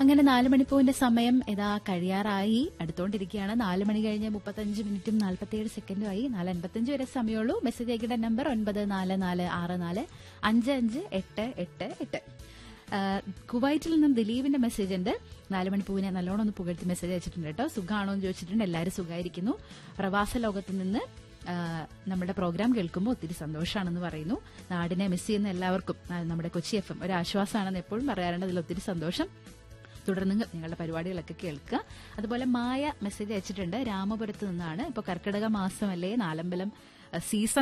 അങ്ങനെ നാല് മണിപ്പൂവിന്റെ സമയം ഇതാ കഴിയാറായി അടുത്തോണ്ടിരിക്കുകയാണ് നാല് മണി കഴിഞ്ഞ് മുപ്പത്തഞ്ച് മിനിറ്റും നാൽപ്പത്തിയേഴ് സെക്കൻഡും ആയി നാല് അൻപത്തഞ്ച് വരെ സമയമുള്ളൂ മെസ്സേജ് അയക്കേണ്ട നമ്പർ ഒൻപത് നാല് നാല് ആറ് നാല് അഞ്ച് അഞ്ച് എട്ട് എട്ട് എട്ട് ആ, കുവൈറ്റിൽ നിന്നും ദിലീപിന്റെ മെസ്സേജ് ഉണ്ട് നാല് മണിപ്പൂവിനെ നല്ലോണം ഒന്ന് പുകഴ്ത്തി മെസ്സേജ് അയച്ചിട്ടുണ്ട് കേട്ടോ സുഖമാണോ എന്ന് ചോദിച്ചിട്ടുണ്ട് എല്ലാവരും സുഖമായിരിക്കുന്നു പ്രവാസ ലോകത്ത് നിന്ന് ആ, നമ്മുടെ പ്രോഗ്രാം കേൾക്കുമ്പോൾ ഒത്തിരി സന്തോഷമാണെന്ന് പറയുന്നു നാടിനെ മിസ് ചെയ്യുന്ന എല്ലാവർക്കും ആ, നമ്മുടെ കൊച്ചി എഫ് എം ഒരു ആശ്വാസമാണെന്ന് എപ്പോഴും പറയാറുണ്ട് അതിൽ ഒത്തിരി സന്തോഷം തുടർന്ന് ഞങ്ങളുടെ പരിപാടികളൊക്കെ കേൾക്കുക അതുപോലെ മായ മെസ്സേജ് അയച്ചിട്ടുണ്ട് രാമപുരത്ത് നിന്നാണ് ഇപ്പോൾ കർക്കിടക മാസമല്ലേ നാലമ്പലം സീസൺ